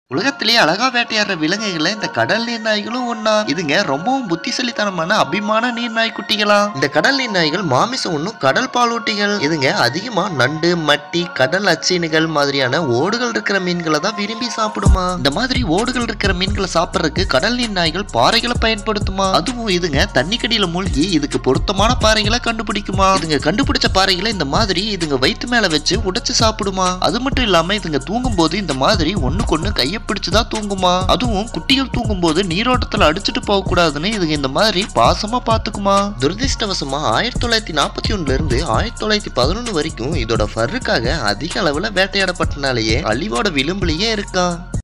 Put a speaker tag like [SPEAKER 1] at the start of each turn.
[SPEAKER 1] உலகத்திலேயே அழகா வேட்டையாடுற விலங்குகளை இந்த கடல் நீர் நாய்களும் ஒண்ணா இதுங்க ரொம்பவும் புத்திசாலித்தனமான அபிமான நீர் நாய் குட்டிகளா இந்த கடல் நீர் நாய்கள் மாமிசம் ஒண்ணும் கடல் பாலூட்டிகள் இதுங்க அதிகமா நண்டு மட்டி கடல் அச்சீனுகள் மாதிரியான ஓடுகள் இருக்கிற மீன்களை தான் விரும்பி சாப்பிடுமா இந்த மாதிரி ஓடுகள் இருக்கிற மீன்களை சாப்பிடுறதுக்கு கடல் நீர் நாய்கள் பாறைகளை பயன்படுத்துமா அதுவும் இதுங்க தண்ணிக்கடியில மூழ்கி இதுக்கு பொருத்தமான பாறைகளை கண்டுபிடிக்குமா இதுங்க கண்டுபிடிச்ச பாறைகளை இந்த மாதிரி இதுங்க வயிற்று மேல வச்சு உடைச்சு சாப்பிடுமா அது மட்டும் இல்லாம இதுங்க தூங்கும் போது இந்த மாதிரி ஒண்ணுக்கு ஒண்ணு கையை பிடிச்சுதான் தூங்குமா அதுவும் குட்டிகள் தூங்கும் போது நீரோட்டத்துல அடிச்சுட்டு போக கூடாதுன்னு இதுங்க இந்த மாதிரி பாசமா பாத்துக்குமா துரதிர்ஷ்டவசமா ஆயிரத்தி தொள்ளாயிரத்தி நாற்பத்தி ஒண்ணுல இருந்து ஆயிரத்தி தொள்ளாயிரத்தி பதினொன்னு வரைக்கும் இதோட ஃபர்ருக்காக அதிக அளவுல வேட்டையாடப்பட்டனாலேயே அழிவோட விளிம்புலயே இருக்கா